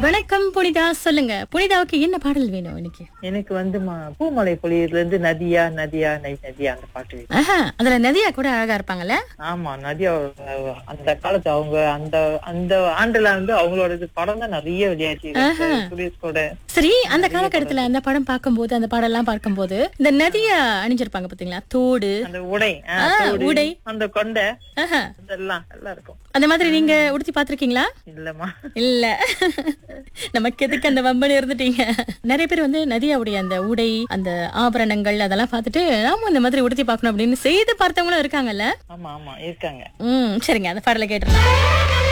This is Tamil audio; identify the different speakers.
Speaker 1: வணக்கம் புனிதா சொல்லுங்க புனிதாவுக்கு என்ன பாடல் வேணும் இன்னைக்கு
Speaker 2: எனக்கு வந்து ம- பூமலை பொழியில இருந்து நதியா நதியா நை நதியா அந்த பாட்டு வேணும்.
Speaker 1: ஆஹா அதுல நதியா கூட அழகா இருப்பாங்கல்ல
Speaker 2: ஆமா நதியா அஹ், அந்த காலத்து அவங்க அந்த அந்த ஆண்டுல வந்து அவங்களோட இது படம் தான் நிறைய வெளியாச்சு சுரேஷ் கூட
Speaker 1: சரி அந்த காலகட்டத்துல அந்த படம் பார்க்கும்போது அந்த பாடல்லாம் பார்க்கும்போது இந்த நதியா அணிஞ்சிருப்பாங்க பாத்தீங்களா தோடு
Speaker 2: அந்த உடை அஹ்,
Speaker 1: ஆ,
Speaker 2: தோடு,
Speaker 1: உடை.
Speaker 2: அந்த கொண்டை
Speaker 1: ஆஹா
Speaker 2: அதெல்லாம் நல்லா இருக்கும்
Speaker 1: அந்த மாதிரி நீங்க உடுத்தி பாத்திருக்கீங்களா
Speaker 2: இல்லம்மா
Speaker 1: இல்ல நமக்கு எதுக்கு அந்த வம்பன் இருந்துட்டீங்க நிறைய பேர் வந்து நதியாவுடைய அந்த உடை அந்த ஆபரணங்கள் அதெல்லாம் பார்த்துட்டு நாம இந்த மாதிரி உடுத்தி பார்க்கணும் அப்படின்னு செய்து பார்த்தவங்களும் இருக்காங்கல்ல
Speaker 2: ஆமா ஆமா இருக்காங்க
Speaker 1: ம் சரிங்க அந்த பாடலை கேட்டுருந்தேன்